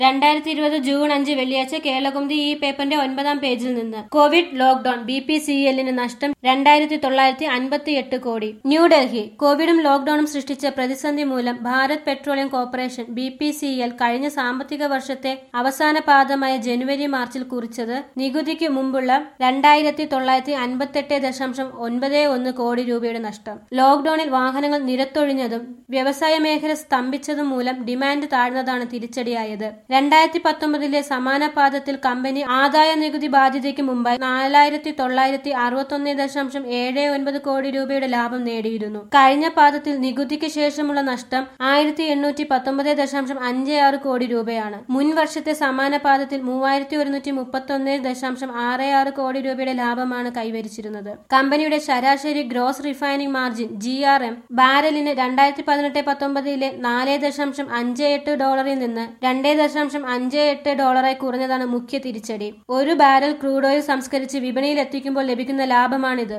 രണ്ടായിരത്തി ഇരുപത് ജൂൺ അഞ്ച് വെള്ളിയാഴ്ച കേരളകുമുദി ഈ പേപ്പറിന്റെ ഒൻപതാം പേജിൽ നിന്ന് Covid lockdown B P C എല്ലിന് നഷ്ടം രണ്ടായിരത്തി തൊള്ളായിരത്തി അൻപത്തി എട്ട് കോടി ന്യൂഡൽഹി കോവിഡും ലോക്ഡൌണും സൃഷ്ടിച്ച പ്രതിസന്ധി മൂലം Bharat Petroleum Corporation B P C L കഴിഞ്ഞ സാമ്പത്തിക വർഷത്തെ അവസാന പാദമായ ജനുവരി മാർച്ചിൽ കുറിച്ചത് നികുതിക്ക് മുമ്പുള്ള രണ്ടായിരത്തി തൊള്ളായിരത്തി അൻപത്തെട്ട് ദശാംശം ഒൻപത് ഒന്ന് കോടി രൂപയുടെ നഷ്ടം ലോക്ഡൌണിൽ വാഹനങ്ങൾ നിരത്തൊഴിഞ്ഞതും വ്യവസായ മേഖല സ്തംഭിച്ചതും മൂലം ഡിമാൻഡ് താഴ്ന്നതാണ് തിരിച്ചടിയായത് രണ്ടായിരത്തി പത്തൊമ്പതിലെ സമാന പാദത്തിൽ കമ്പനി ആദായ നികുതി ബാധ്യതയ്ക്ക് മുമ്പായി നാലായിരത്തി തൊള്ളായിരത്തി അറുപത്തൊന്ന് ദശാംശം ഏഴ് ഒൻപത് കോടി രൂപയുടെ ലാഭം നേടിയിരുന്നു കഴിഞ്ഞ പാദത്തിൽ നികുതിക്ക് ശേഷമുള്ള നഷ്ടം ആയിരത്തി എണ്ണൂറ്റി പത്തൊമ്പത് ദശാംശം അഞ്ച് ആറ് കോടി രൂപയാണ് മുൻ വർഷത്തെ സമാന പാദത്തിൽ മൂവായിരത്തി ഒരുന്നൂറ്റി മുപ്പത്തൊന്ന് ദശാംശം ആറ് ആറ് കോടി രൂപയുടെ ലാഭമാണ് കൈവരിച്ചിരുന്നത് കമ്പനിയുടെ ശരാശരി gross refining margin G R M ബാരലിന് രണ്ടായിരത്തി പതിനെട്ട് പത്തൊമ്പതിലെ നാല് ദശാംശം അഞ്ച് എട്ട് ഡോളറിൽ നിന്ന് രണ്ട് ദശാംശം അഞ്ച് എട്ട് ഡോളറായി കുറഞ്ഞതാണ് മുഖ്യ തിരിച്ചടി ഒരു ബാരൽ ക്രൂഡ് ഓയിൽ സംസ്കരിച്ച് വിപണിയിൽ എത്തിക്കുമ്പോൾ ലഭിക്കുന്ന ലാഭമാണിത്